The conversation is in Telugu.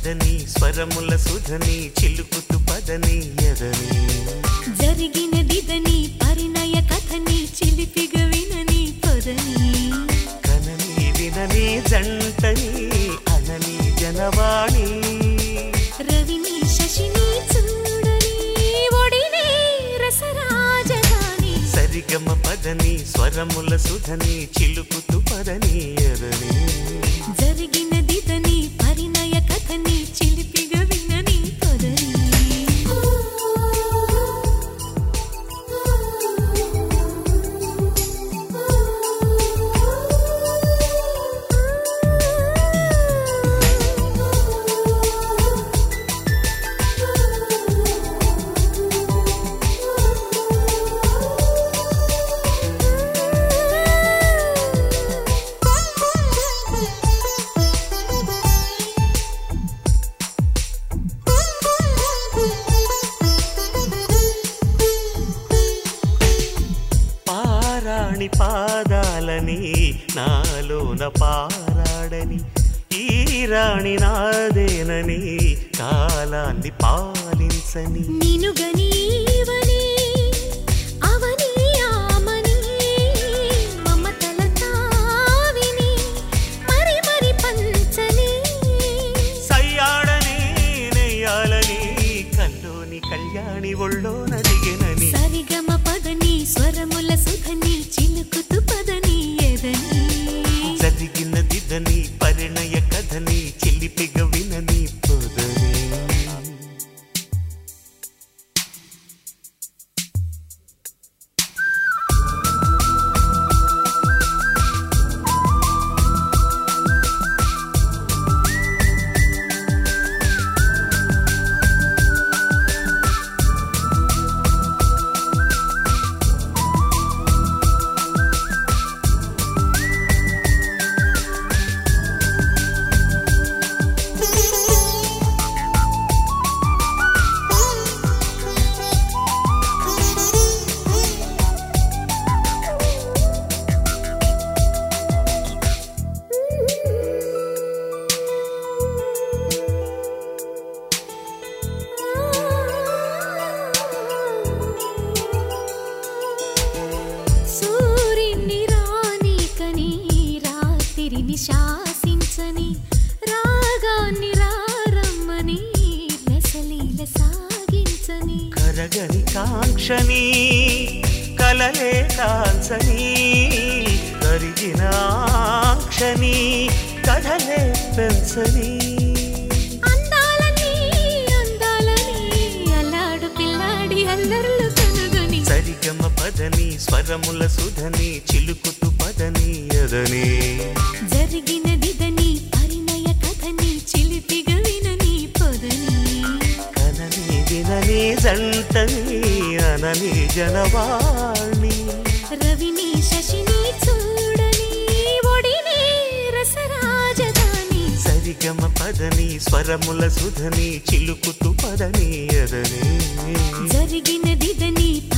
దిదని స్వరముల సుధని చిలుకుతు పదని ఎదని జరిగినదిదని పరిణయ కథని చిలిపిగ వినని పొదని కనని వినని జంటని అనని జనవాణి రవిని శశిని చూడని ఒడిని రసరాజధాని సరిగమ పదని స్వరముల సుధని చిలుకుతు పదని ఎదని జరిగినదిదని పరిణయ కథని చిలిపిగ వినని పొదని పారాణి పాదాలని నాలోన పారాడని ఈ రాణి నాదేనని కాలాన్ని పాలించని నినుగనీవని అవని ఆమని మమతల తావిని మరి మరి పంచని సయ్యాడని నెయ్యాలని కల్లోని కళ్యాణి ఒళ్ళోన దిగినని సరిగమ పదని స్వరముల సుధని చిలుకుతు పదని ఎదని జరిగిన దిదని పరిణయ కథని చిలిపిగ వినని పొదని సూర్యుని రానీకని రాత్రిని శాసించని రాగాన్ని రారమ్మని రసలీల సాగించని కరగని కాంక్షని కలలే కాంచని కరిగిన ఆంక్షని కథలే పెంచని అందాలని అందాలని అల్లాడు పిల్లాడి అల్లర్లు కనుగొని సరిగమ పదని స్వరముల సుధని చిలుకుతు పదని అదని జరిగినదిదని పరిణయ కథని చిలిపిగ వినని పొదని కనని వినని జంటని అనని జనవాణి రవిని శశిని చూడని ఒడిని రసరాజధాని సరిగమ పదని స్వరముల సుధని చిలుకుతు పదని అదని జరిగినదిదని